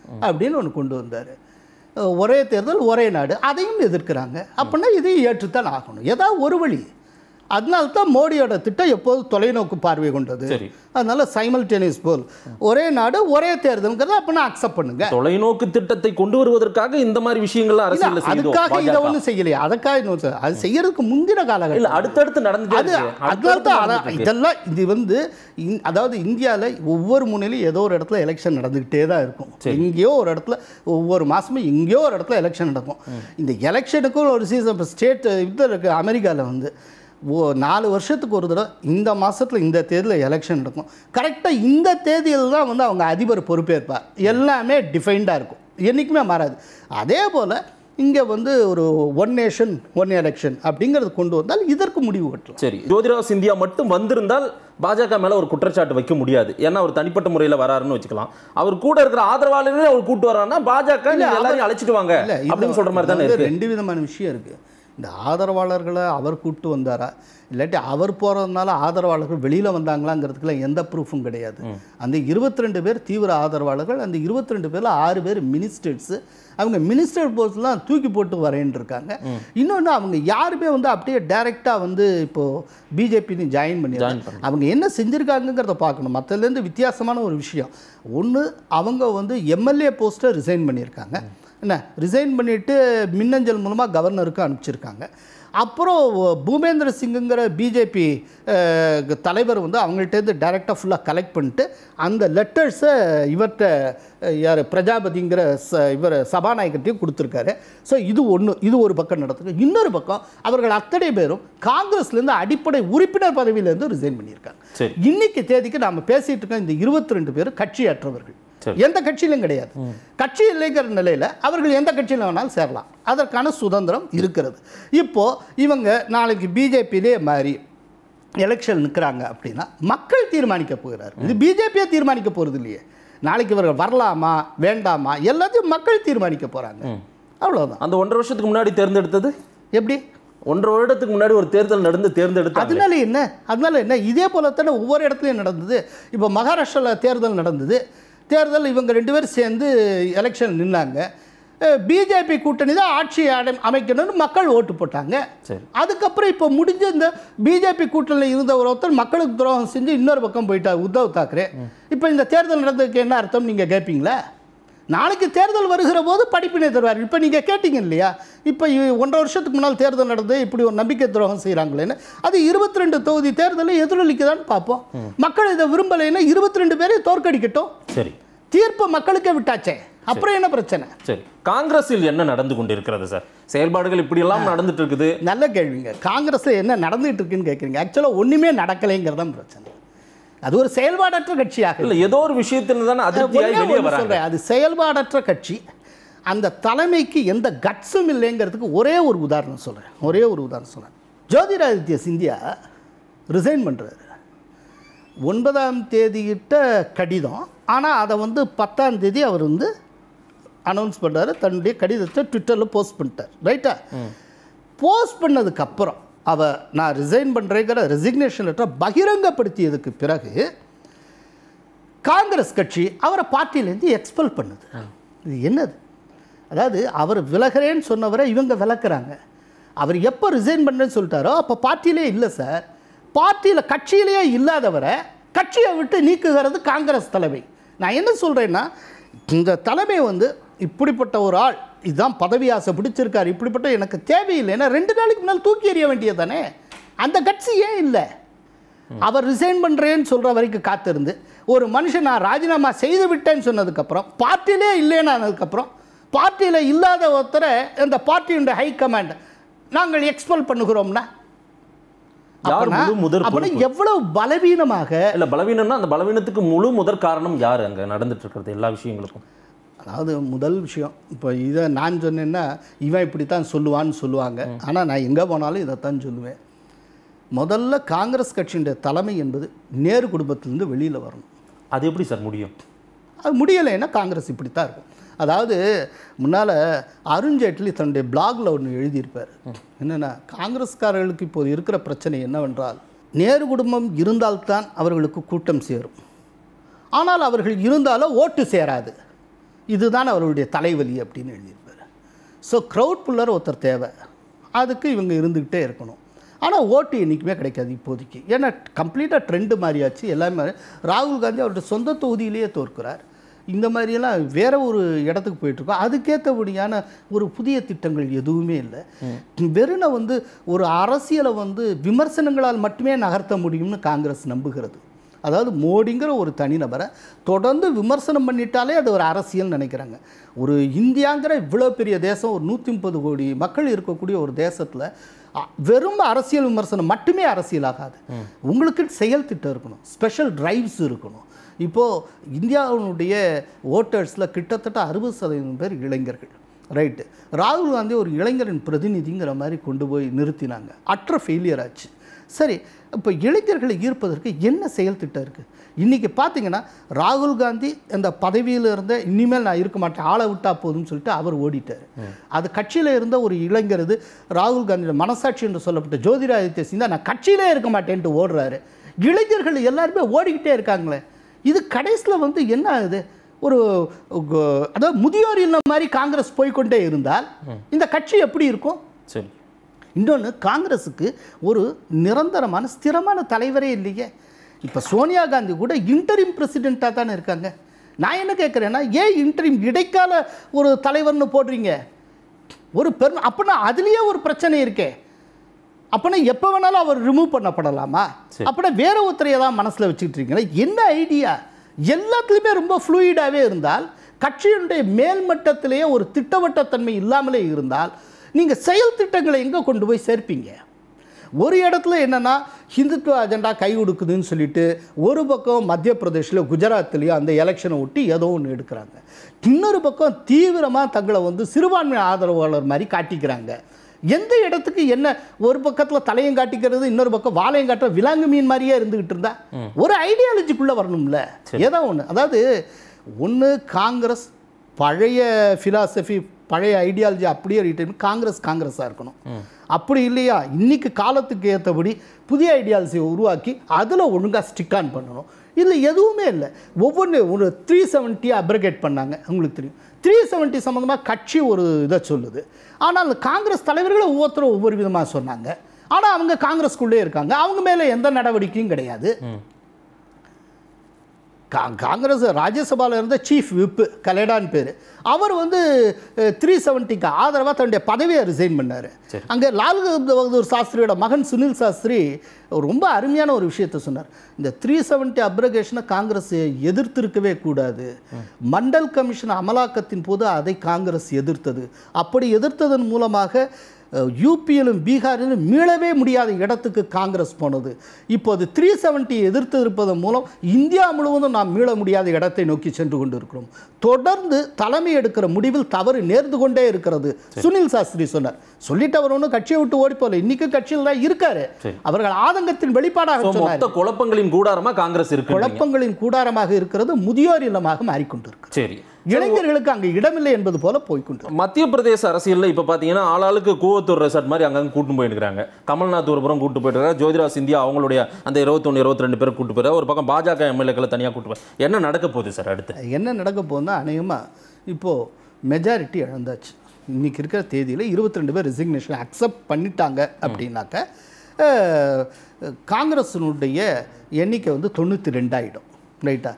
[SPEAKER 2] அப்படின்னு ஒன்று கொண்டு வந்தார் ஒரே தேர்தல் ஒரே நாடு அதையும் எதிர்க்கிறாங்க அப்படின்னா இதையும் ஏற்றுத்தான் ஆகணும் ஏதாவது ஒரு வழி அதனால தான் மோடியோட திட்டம் எப்போது தொலைநோக்கு பார்வை கொண்டது
[SPEAKER 1] சரி.
[SPEAKER 2] அதனால சைமல்டேனியஸ் போல் ஒரே நாடு ஒரே தேர்தல்ங்கிறத அப்படின்னா அக்செப்ட் பண்ணுங்க
[SPEAKER 1] தொலைநோக்கு திட்டத்தை கொண்டு வருவதற்காக இந்த மாதிரி விஷயங்கள்லாம்
[SPEAKER 2] இல்ல,
[SPEAKER 1] அரசியல்ல செய்யுதோ
[SPEAKER 2] அதுக்காக இதை
[SPEAKER 1] பாஜக?
[SPEAKER 2] ஒன்றும் செய்யலையே அதுக்காக இன்னொரு சார், அது செய்யறதுக்கு முந்தின
[SPEAKER 1] இல்ல
[SPEAKER 2] காலகட்டம்
[SPEAKER 1] அடுத்தடுத்து நடந்துட்டே
[SPEAKER 2] அது
[SPEAKER 1] இருக்கு.
[SPEAKER 2] அதனால
[SPEAKER 1] அடுத்தடுத்து
[SPEAKER 2] தான் அதான்
[SPEAKER 1] நடந்துட்டு இருக்கு.
[SPEAKER 2] இதெல்லாம் இது வந்து இந்- அதாவது இந்தியாவில் ஒவ்வொரு முனையிலும் ஏதோ ஒரு இடத்துல எலெக்ஷன் நடந்துக்கிட்டே தான் இருக்கும் எங்கேயோ ஒரு இடத்துல ஒவ்வொரு மாதமும் எங்கேயோ ஒரு இடத்துல எலெக்ஷன் நடக்கும் இந்த எலெக்ஷனுக்கும் ஒரு சீசன் இப்போ ஸ்டேட் இது இருக்குது அமெரிக்காவில் வந்து ஓ நாலு வருஷத்துக்கு ஒரு தடவை இந்த மாதத்தில் இந்த தேதியில் எலெக்ஷன் நடக்கும் கரெக்டாக இந்த தேதியில் தான் வந்து அவங்க அதிபர் பொறுப்பேற்பார் எல்லாமே டிஃபைன்டாக இருக்கும் என்றைக்குமே மாறாது அதே போல் இங்கே வந்து ஒரு ஒன் நேஷன் ஒன் எலெக்ஷன் அப்படிங்கிறது கொண்டு வந்தால் இதற்கு முடிவு கட்டலாம்
[SPEAKER 1] சரி ஜோதிராவ் சிந்தியா மட்டும் வந்திருந்தால் பாஜக மேல ஒரு குற்றச்சாட்டு வைக்க முடியாது ஏன்னா அவர் தனிப்பட்ட முறையில வராருன்னு வச்சுக்கலாம் அவர் கூட இருக்கிற ஆதரவாளர்களே அவர் கூட்டு வராருன்னா பாஜக
[SPEAKER 2] இல்ல,
[SPEAKER 1] நீங்க எல்லாரையும் அழைச்சிட்டு வாங்க
[SPEAKER 2] இல்ல, இது
[SPEAKER 1] அப்படின்னு சொல்ற மாதிரி தானே
[SPEAKER 2] அதாவது
[SPEAKER 1] இருக்கு
[SPEAKER 2] ரெண்டு விதமான விஷயம் இருக்கு இந்த ஆதரவாளர்களை அவர் கூப்பிட்டு வந்தாரா இல்லாட்டி அவர் போகிறதுனால ஆதரவாளர்கள் வெளியில் வந்தாங்களாங்கிறதுக்குலாம் எந்த ப்ரூஃபும் கிடையாது அந்த 22 பேர் தீவிர ஆதரவாளர்கள் அந்த 22 பேர்ல ஆறு பேர் மினிஸ்டர்ஸு அவங்க மினிஸ்டர் போஸ்ட்லாம் தூக்கி போட்டு வரேன்னு இருக்காங்க இன்னொன்று அவங்க யாருமே வந்து அப்படியே டைரெக்டாக வந்து இப்போது பிஜேபின்னு ஜாயின் பண்ணிடுறாங்க அவங்க என்ன செஞ்சுருக்காங்கங்கிறத பார்க்கணும் மற்றதுலேருந்து வித்தியாசமான ஒரு விஷயம் ஒன்று அவங்க வந்து எம்எல்ஏ போஸ்ட்டை ரிசைன் பண்ணியிருக்காங்க என்ன ரிசைன் பண்ணிவிட்டு மின்னஞ்சல் மூலமாக கவர்னருக்கு அனுப்பிச்சிருக்காங்க அப்புறம் பூமேந்திர சிங்குங்கிற பிஜேபி தலைவர் வந்து அவங்கள்ட்டேருந்து டைரெக்டாக ஃபுல்லாக கலெக்ட் பண்ணிட்டு அந்த லெட்டர்ஸை இவர்கிட்ட அஹ், யார் பிரஜாபதிங்கிற ச இவர் சபாநாயகர்ட்டையும் கொடுத்துருக்காரு ஸோ இது ஒன்று இது ஒரு பக்கம் நடத்துக்கு இன்னொரு பக்கம் அவர்கள் அத்தனை பேரும் காங்கிரஸ்லேருந்து அடிப்படை உறுப்பினர் பதவியிலேருந்து ரிசைன் பண்ணியிருக்காங்க
[SPEAKER 1] சரி.
[SPEAKER 2] இன்னைக்கு தேதிக்கு நாம் பேசிகிட்டு இருக்க இந்த 22 பேர் கட்சியற்றவர்கள்
[SPEAKER 1] சரி.
[SPEAKER 2] எந்த கட்சியிலும் கிடையாது கட்சி இல்லைங்கிற நிலையில் அவர்கள் எந்த கட்சியில் வேணாலும் சேரலாம் அதற்கான சுதந்திரம் இருக்கிறது இப்போ இவங்க நாளைக்கு பிஜேபியிலே மாறி எலெக்ஷன் நிற்கிறாங்க அப்படின்னா மக்கள் தீர்மானிக்க போகிறார் இது பிஜேபியே தீர்மானிக்க போகிறது இல்லையே நாளைக்கு இவர்கள் வரலாமா வேண்டாமா எல்லாத்தையும் மக்கள் தீர்மானிக்க போகிறாங்க அவ்வளோதான்
[SPEAKER 1] அந்த ஒன்றரை வருஷத்துக்கு முன்னாடி தேர்ந்தெடுத்தது
[SPEAKER 2] எப்படி
[SPEAKER 1] ஒன்றரை வருடத்துக்கு முன்னாடி ஒரு தேர்தல் நடந்து தேர்ந்தெடுத்தாங்க
[SPEAKER 2] அதனால என்ன அதனால என்ன இதே போல தானே ஒவ்வொரு இடத்துலையும் நடந்தது இப்போ மகாராஷ்டிராவில் தேர்தல் நடந்தது தேர்தல் இவங்க ரெண்டு பேரும் சேர்ந்து எலெக்ஷன் நின்னாங்க பிஜேபி கூட்டணி தான் ஆட்சி அடை அமைக்கணும்னு மக்கள் ஓட்டு போட்டாங்க
[SPEAKER 1] சரி.
[SPEAKER 2] அதுக்கப்புறம் இப்போ முடிஞ்ச இந்த பிஜேபி கூட்டணியில் இருந்த ஒரு ஒருத்தர் மக்களுக்கு துரோகம் செஞ்சு இன்னொரு பக்கம் போயிட்டார் உத்தவ் தாக்கரே இப்போ இந்த தேர்தல் நடந்ததுக்கு என்ன அர்த்தம் நீங்கள் கேட்பீங்களா நாளைக்கு தேர்தல் வருகிற போது படிப்பினை தருவார் இப்போ நீங்கள் கேட்டீங்க இல்லையா இப்போ இ- ஒன்றரை வருஷத்துக்கு முன்னால் தேர்தல் நடந்து இப்படி ஒரு நம்பிக்கை துரோகம் செய்கிறாங்களேன்னு அது இருபத்தி ரெண்டு தொகுதி தேர்தலை எதிரொலிக்குதான்னு பார்ப்போம் மக்கள் இதை விரும்பலைன்னா இருபத்தி ரெண்டு பேரையும் தோற்கடிக்கட்டும்
[SPEAKER 1] சரி
[SPEAKER 2] தீர்ப்பு மக்களுக்கே விட்டாச்சே அப்புறம் என்ன பிரச்சனை
[SPEAKER 1] சரி காங்கிரஸில் என்ன நடந்து கொண்டிருக்கிறது சார் செயல்பாடுகள் இப்படி எல்லாம் நடந்துட்டு இருக்குது
[SPEAKER 2] நல்ல கேள்விங்க காங்கிரஸில் என்ன நடந்துகிட்டு இருக்குன்னு கேட்குறீங்க ஆக்சுவலாக ஒன்றுமே நடக்கலைங்கிறது தான் பிரச்சனை அது ஒரு செயல்பாடற்ற கட்சியாக
[SPEAKER 1] இல்ல ஏதோ ஒரு விஷயத்துல தானே அதிருப்தியாகி
[SPEAKER 2] ஒண்ணே
[SPEAKER 1] வெளியே
[SPEAKER 2] ஒண்ணு
[SPEAKER 1] வராங்க
[SPEAKER 2] சொல்றேன், அது செயல்பாடற்ற கட்சி அந்த தலைமைக்கு எந்த கட்ஸும் இல்லைங்கிறதுக்கு ஒரே ஒரு உதாரணம் சொல்கிறேன் ஒரே ஒரு உதாரணம் சொல்கிறேன் ஜோதிராதித்ய சிந்தியா ரிசைன் பண்ணுறாரு ஒன்பதாம் தேதியிட்ட கடிதம் ஆனால் அதை வந்து பத்தாம் தேதி அவர் வந்து அனௌன்ஸ் பண்ணாரு தன்னுடைய கடிதத்தை ட்விட்டரில் போஸ்ட் பண்ணிட்டார் ரைட்டா போஸ்ட் பண்ணதுக்கு அப்புறம் அவ நான் ரிசைன் பண்ணுறேங்கிற ரெசிக்னேஷன் லெட்டரை பகிரங்கப்படுத்தியதுக்கு பிறகு காங்கிரஸ் கட்சி அவரை பார்ட்டியிலேருந்து எக்ஸ்பெல் பண்ணுது இது என்னது அதாவது அவர் விலகிறேன்னு சொன்னவரை இவங்க விளக்குறாங்க அவர் எப்போ ரிசைன் பண்ணுறேன்னு சொல்லிட்டாரோ அப்போ பார்ட்டியிலே இல்லை சார் பார்ட்டியில் கட்சியிலேயே இல்லாதவரை கட்சியை விட்டு நீக்குகிறது காங்கிரஸ் தலைமை நான் என்ன சொல்கிறேன்னா இந்த தலைமை வந்து இப்படிப்பட்ட ஒரு ஆள் இதுதான் பதவி ஆசை பிடிச்சிருக்காரு இப்படிப்பட்ட எனக்கு தேவையில்லைன்னா ரெண்டு நாளைக்கு முன்னால் தூக்கி எறிய வேண்டியது தானே அந்த கட்சி ஏன் இல்லை அவர் ரிசைன் பண்ணுறேன்னு சொல்கிற வரைக்கும் காத்திருந்து ஒரு மனுஷன் நான் ராஜினாமா செய்து விட்டேன்னு சொன்னதுக்கப்புறம் பார்ட்டியிலே இல்லைன்னு பார்ட்டியில் இல்லாத ஒருத்தரை இந்த பார்ட்டியுடைய ஹை கமாண்ட் நாங்கள் எக்ஸ்பெல் பண்ணுகிறோம்னா
[SPEAKER 1] யார்
[SPEAKER 2] அப்பனா-
[SPEAKER 1] முழு முதற்
[SPEAKER 2] அப்பனா
[SPEAKER 1] பொறுப்பு?
[SPEAKER 2] எவ்வளவு பலவீனமாக
[SPEAKER 1] இல்ல பலவீனம்னா அந்த பலவீனத்துக்கு முழு முதற் காரணம் யார் அங்க நடந்துட்டு இருக்கிறது எல்லா விஷயங்களுக்கும்
[SPEAKER 2] அதாவது முதல் விஷயம் இப்போ இதை நான் சொன்னேன்னா இவன் இப்படி தான் சொல்லுவான்னு சொல்லுவாங்க ஆனால் நான் எங்கே போனாலும் இதைத்தான் சொல்லுவேன் முதல்ல காங்கிரஸ் கட்சியினுடைய தலைமை என்பது நேரு குடும்பத்திலேருந்து வெளியில் வரணும்
[SPEAKER 1] அது எப்படி சார் முடியும்
[SPEAKER 2] அது முடியலைன்னா காங்கிரஸ் இப்படி தான் இருக்கும் அதாவது முன்னால் அருண்ஜேட்லி தன்னுடைய பிளாகில் ஒன்று எழுதியிருப்பார் என்னென்னா காங்கிரஸ்காரர்களுக்கு இப்போது இருக்கிற பிரச்சனை என்னவென்றால் நேரு குடும்பம் இருந்தால்தான் அவர்களுக்கு கூட்டம் சேரும் ஆனால் அவர்கள் இருந்தாலும் ஓட்டு சேராது இதுதான் அவருடைய தலைவலி அப்படின்னு எழுதியிருப்பார் ஸோ க்ரௌட் புல்லர் ஒருத்தர் தேவை அதுக்கு இவங்க இருந்துக்கிட்டே இருக்கணும் ஆனால் ஓட்டு என்றைக்குமே கிடைக்காது இப்போதைக்கு ஏன்னா கம்ப்ளீட்டாக ட்ரெண்டு மாறியாச்சு எல்லாமே ராகுல் காந்தி அவருடைய சொந்த தொகுதியிலேயே தோற்கிறார் இந்த மாதிரியெல்லாம் வேற ஒரு இடத்துக்கு போயிட்டுருக்கோம் அதுக்கேற்றபடியான ஒரு புதிய திட்டங்கள் எதுவுமே இல்லை வெறும் வந்து ஒரு அரசியலை வந்து விமர்சனங்களால் மட்டுமே நகர்த்த முடியும்னு காங்கிரஸ் நம்புகிறது அதாவது மோடிங்கிற ஒரு தனிநபரை தொடர்ந்து விமர்சனம் பண்ணிட்டாலே அது ஒரு அரசியல் நினைக்கிறாங்க ஒரு இந்தியாங்கிற இவ்வளோ பெரிய தேசம் ஒரு நூற்றி முப்பது கோடி மக்கள் இருக்கக்கூடிய ஒரு தேசத்தில் வெறும் அரசியல் விமர்சனம் மட்டுமே அரசியலாகாது உங்களுக்கு செயல் திட்டம் இருக்கணும் ஸ்பெஷல் டிரைவ்ஸ் இருக்கணும் இப்போது இந்தியாவினுடைய ஓட்டர்ஸில் கிட்டத்தட்ட அறுபது சதவீதம் பேர் இளைஞர்கள் ரைட்டு ராகுல் காந்தி ஒரு இளைஞரின் பிரதிநிதிங்கிற மாதிரி கொண்டு போய் நிறுத்தினாங்க அற்ற ஃபெயிலியர் ஆச்சு சரி இப்போ இளைஞர்களை ஈர்ப்பதற்கு என்ன செயல் திட்டம் இருக்குது இன்றைக்கி பார்த்தீங்கன்னா ராகுல் காந்தி அந்த பதவியில் இருந்த இனிமேல் நான் இருக்க மாட்டேன் ஆளை விட்டா போதும்னு சொல்லிட்டு அவர் ஓடிட்டார் அது கட்சியில் இருந்த ஒரு இளைஞர் இது ராகுல் காந்தியோட மனசாட்சி என்று சொல்லப்பட்ட ஜோதிராதித்ய சிந்தா நான் கட்சியிலே இருக்க மாட்டேன்ட்டு ஓடுறாரு இளைஞர்கள் எல்லாருமே ஓடிக்கிட்டே இருக்காங்களே இது கடைசியில் வந்து என்ன ஆகுது ஒரு கு- அதாவது முதியோர் இல்லம் மாதிரி காங்கிரஸ் போய்க்கொண்டே இருந்தால் இந்த கட்சி எப்படி இருக்கும்
[SPEAKER 1] சரி
[SPEAKER 2] இன்னொன்று காங்கிரஸுக்கு ஒரு நிரந்தரமான ஸ்திரமான தலைவரே இல்லையே இப்போ சோனியா காந்தி கூட இன்டரிம் பிரசிடெண்ட்டாக தானே இருக்காங்க நான் என்ன கேட்குறேன்னா ஏன் இன்டரிம் இடைக்கால ஒரு தலைவர்னு போடுறீங்க ஒரு பெரும் அப்படின்னா அதுலேயே ஒரு பிரச்சனை இருக்கே அப்போனா எப்போ வேணாலும் அவர் ரிமூவ் பண்ணப்படலாமா
[SPEAKER 1] சரி.
[SPEAKER 2] அப்படின்னா வேற ஒருத்தரையை தான் மனசில் வச்சுக்கிட்டு இருக்கீங்களா என்ன ஐடியா எல்லாத்துலேயுமே ரொம்ப ஃப்ளூயிடாகவே இருந்தால் கட்சியினுடைய மேல்மட்டத்திலேயே ஒரு திட்டவட்டத்தன்மை இல்லாமலே இருந்தால் நீங்கள் செயல் திட்டங்களை எங்கே கொண்டு போய் சேர்ப்பீங்க ஒரு இடத்துல என்னன்னா ஹிந்துத்துவ அஜெண்டா கை கொடுக்குதுன்னு சொல்லிட்டு ஒரு பக்கம் மத்திய பிரதேசில் குஜராத்லேயும் அந்த எலெக்ஷனை ஒட்டி ஏதோ ஒன்று எடுக்கிறாங்க இன்னொரு பக்கம் தீவிரமாக தங்களை வந்து சிறுபான்மை ஆதரவாளர் மாதிரி காட்டிக்கிறாங்க எந்த இடத்துக்கு என்ன ஒரு பக்கத்தில் தலையும் காட்டிக்கிறது இன்னொரு பக்கம் வாழையும் காட்டுற விலாங்கு மீன் மாதிரியே இருந்துகிட்டு இருந்தா ஒரு ஐடியாலஜிக்குள்ளே வரணும்ல ஏதோ ஒன்று அதாவது ஒன்று காங்கிரஸ் பழைய ஃபிலாசபி பழைய ஐடியாலஜி அப்படியே ரிட்டைன் காங்கிரஸ் காங்கிரஸாக இருக்கணும் அப்படி இல்லையா இன்னைக்கு காலத்துக்கு ஏற்றபடி புதிய ஐடியாலஜியை உருவாக்கி அதில் ஒழுங்காக ஸ்டிக் ஆன் பண்ணணும் இதில் எதுவுமே இல்லை ஒவ்வொன்று ஒரு த்ரீ செவன்ட்டியை அப்ரகேட் பண்ணாங்க உங்களுக்கு தெரியும் த்ரீ செவன்ட்டி சம்மந்தமாக கட்சி ஒரு இதை சொல்லுது ஆனால் அந்த காங்கிரஸ் தலைவர்கள் ஒவ்வொருத்தரும் ஒவ்வொரு விதமாக சொன்னாங்க ஆனால் அவங்க காங்கிரஸ்குள்ளே இருக்காங்க அவங்க மேலே எந்த நடவடிக்கையும் கிடையாது கா காங்கிரஸ் ராஜ்யசபாவில் இருந்த சீஃப் விப்பு கலேடான் பேர் அவர் வந்து த்ரீ செவன்ட்டிக்கு ஆதரவாக தன்னுடைய பதவியை ரிசைன் பண்ணார் அங்கே லால் பகதூர் சாஸ்திரியோட மகன் சுனில் சாஸ்திரி ரொம்ப அருமையான ஒரு விஷயத்தை சொன்னார் இந்த த்ரீ செவன்ட்டி அப்ரகேஷனை காங்கிரஸ் எதிர்த்திருக்கவே கூடாது மண்டல் கமிஷன் அமலாக்கத்தின் போது அதை காங்கிரஸ் எதிர்த்தது அப்படி எதிர்த்ததன் மூலமாக யூபியிலும் பீகாரிலும் மீளவே முடியாத இடத்துக்கு காங்கிரஸ் போனது இப்போது த்ரீ செவன்ட்டி எதிர்த்து இருப்பதன் மூலம் இந்தியா முழுவதும் நாம் மீள முடியாத இடத்தை நோக்கி சென்று கொண்டிருக்கிறோம் தொடர்ந்து தலைமை எடுக்கிற முடிவில் தவறு நேர்ந்து கொண்டே இருக்கிறது சுனில் சாஸ்திரி சொன்னார் சொல்லிட்டு அவர் ஒன்றும் கட்சியை விட்டு ஓடி போகல இன்னைக்கும் கட்சியில் தான் இருக்காரு அவர்கள் ஆதங்கத்தின் வெளிப்பாடாக
[SPEAKER 1] So,
[SPEAKER 2] சொன்னார்
[SPEAKER 1] மொத்த குழப்பங்களின் கூடாரமா காங்கிரஸ் இருக்கு
[SPEAKER 2] குழப்பங்களின் கூடாரமாக இருக்கிறது முதியோர் இல்லமாக மாறிக்கொண்டிருக்கு
[SPEAKER 1] சரி
[SPEAKER 2] இளைஞர்களுக்கு அங்கு இடமில்லை என்பது போல போய்க்கொண்டு
[SPEAKER 1] மத்திய பிரதேச அரசியல்ல இப்ப பாத்தீங்கன்னா ஆளாளுக்கு கூவத்தூர் ரெசார்ட் மாதிரி அங்கங்க கூட்டு போயிருக்காங்க கமல்நாத் ஒரு புறம் கூட்டு போயிட்டு ஜோதிராஜ் சிந்தியா அவங்களுடைய அந்த இருபத்தொன்னு இருபத்தி ரெண்டு பேர் கூட்டு போயிரு ஒரு பக்கம் பாஜக எம்எல்ஏக்களை தனியா கூட்டு போய் என்ன நடக்க போகுது சார் அடுத்து
[SPEAKER 2] என்ன நடக்க போகுதுன்னா அநேகமாக இப்போது மெஜாரிட்டி இழந்தாச்சு இன்னைக்கு இருக்கிற தேதியில் இருபத்தி ரெண்டு பேர் ரெசிக்னேஷன் அக்செப்ட் பண்ணிட்டாங்க அப்படின்னாக்க அஹ், காங்கிரஸினுடைய எண்ணிக்கை வந்து தொண்ணூற்றி ரெண்டாயிடும் ரைட்டா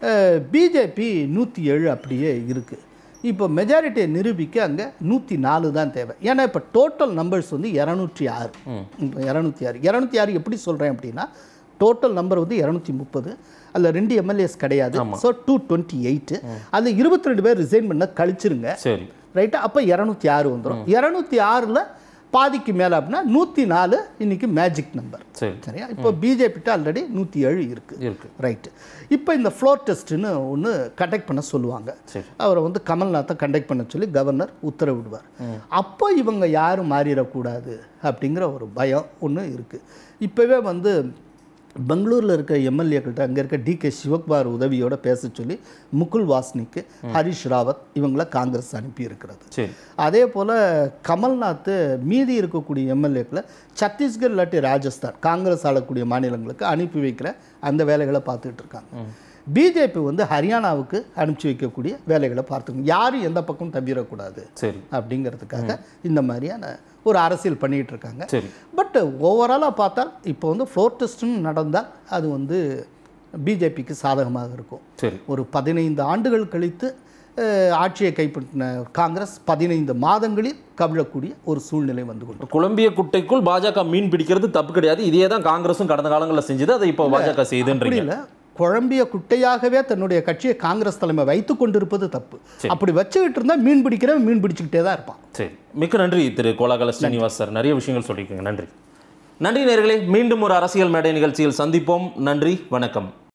[SPEAKER 2] பிஜேபி நூற்றி ஏழு அப்படியே இருக்குது இப்போ மெஜாரிட்டியை நிரூபிக்க அங்கே நூற்றி நாலு தான் தேவை ஏன்னா இப்போ டோட்டல் நம்பர்ஸ் வந்து இரநூற்றி ஆறு இப்போ இரநூத்தி ஆறு இரநூத்தி ஆறு எப்படி சொல்கிறேன் அப்படின்னா டோட்டல் நம்பர் வந்து இரநூத்தி முப்பது அதில் ரெண்டு எம்எல்ஏஸ் கிடையாது ஸோ டூ டுவெண்ட்டி எயிட்டு அதில் இருபத்தி ரெண்டு பேர் ரிசைன் பண்ண கழிச்சிருங்க
[SPEAKER 1] சரி
[SPEAKER 2] ரைட்டா அப்போ இரநூத்தி ஆறு வந்துடும் இரநூத்தி ஆறில் பாதிக்கு மேலே அப்படின்னா நூற்றி நாலு இன்னைக்கு மேஜிக் நம்பர்
[SPEAKER 1] சரி
[SPEAKER 2] சரியா இப்போ பிஜேபிட்ட ஆல்ரெடி நூற்றி ஏழு இருக்குது
[SPEAKER 1] இருக்கு
[SPEAKER 2] ரைட்டு இப்போ இந்த ஃப்ளோர் டெஸ்ட்டுன்னு ஒன்று கண்டக்ட் பண்ண சொல்லுவாங்க
[SPEAKER 1] சரி.
[SPEAKER 2] அவரை வந்து கமல்நாத்தை கண்டக்ட் பண்ண சொல்லி கவர்னர் உத்தரவிடுவார் அப்போ இவங்க யாரும் மாறிடக்கூடாது அப்படிங்கிற ஒரு பயம் ஒன்று இருக்குது இப்போவே வந்து பெங்களூரில் இருக்க எம்எல்ஏக்கள்கிட்ட அங்கே இருக்க டி கே சிவகுமார் உதவியோட பேச சொல்லி முகுல் வாஸ்னிக்கு ஹரிஷ் ராவத் இவங்கள காங்கிரஸ் அனுப்பி இருக்கிறது
[SPEAKER 1] சரி
[SPEAKER 2] அதே போல் கமல்நாத் மீதி இருக்கக்கூடிய எம்எல்ஏக்களை சத்தீஸ்கர் இல்லாட்டி ராஜஸ்தான் காங்கிரஸ் ஆளக்கூடிய மாநிலங்களுக்கு அனுப்பி வைக்கிற அந்த வேலைகளை பார்த்துட்டு இருக்காங்க பிஜேபி வந்து ஹரியானாவுக்கு அனுப்பிச்சி வைக்கக்கூடிய வேலைகளை பார்த்துக்கணும் யாரும் எந்த பக்கம் தவிரக்கூடாது
[SPEAKER 1] சரி
[SPEAKER 2] அப்படிங்கிறதுக்காக இந்த மாதிரியான ஒரு அரசியல் பண்ணிகிட்டு இருக்காங்க
[SPEAKER 1] சரி
[SPEAKER 2] பட் ஓவராலாக பார்த்தால் இப்போ வந்து ஃப்ளோர் டெஸ்ட்னு நடந்தால் அது வந்து பிஜேபிக்கு சாதகமாக இருக்கும்
[SPEAKER 1] சரி
[SPEAKER 2] ஒரு பதினைந்து ஆண்டுகள் கழித்து அஹ், ஆட்சியை கைப்பற்றின காங்கிரஸ் பதினைந்து மாதங்களில் கவிழக்கூடிய ஒரு சூழ்நிலை வந்து கொண்டு
[SPEAKER 1] குழம்பிய குட்டைக்குள் பாஜக மீன் பிடிக்கிறது தப்பு கிடையாது இதே தான் காங்கிரஸும் கடந்த காலங்களில் செஞ்சது அதை இப்போ பாஜக
[SPEAKER 2] அப்படி
[SPEAKER 1] செய்யுதுன்றீங்க
[SPEAKER 2] இல்லை குழம்பிய குட்டையாகவே தன்னுடைய கட்சியை காங்கிரஸ் தலைமை வைத்து கொண்டிருப்பது தப்பு அப்படி வச்சுக்கிட்டு இருந்தால் மீன் பிடிக்கிறவன் மீன் பிடிச்சிக்கிட்டே தான் இருப்பான்
[SPEAKER 1] சரி மிக்க நன்றி திரு கோலாகல ஸ்ரீனிவாஸ் சார் நிறைய விஷயங்கள் சொல்லியிருக்கீங்க நன்றி நன்றி நேர்களே மீண்டும் ஒரு அரசியல் மேடை நிகழ்ச்சியில் சந்திப்போம் நன்றி வணக்கம்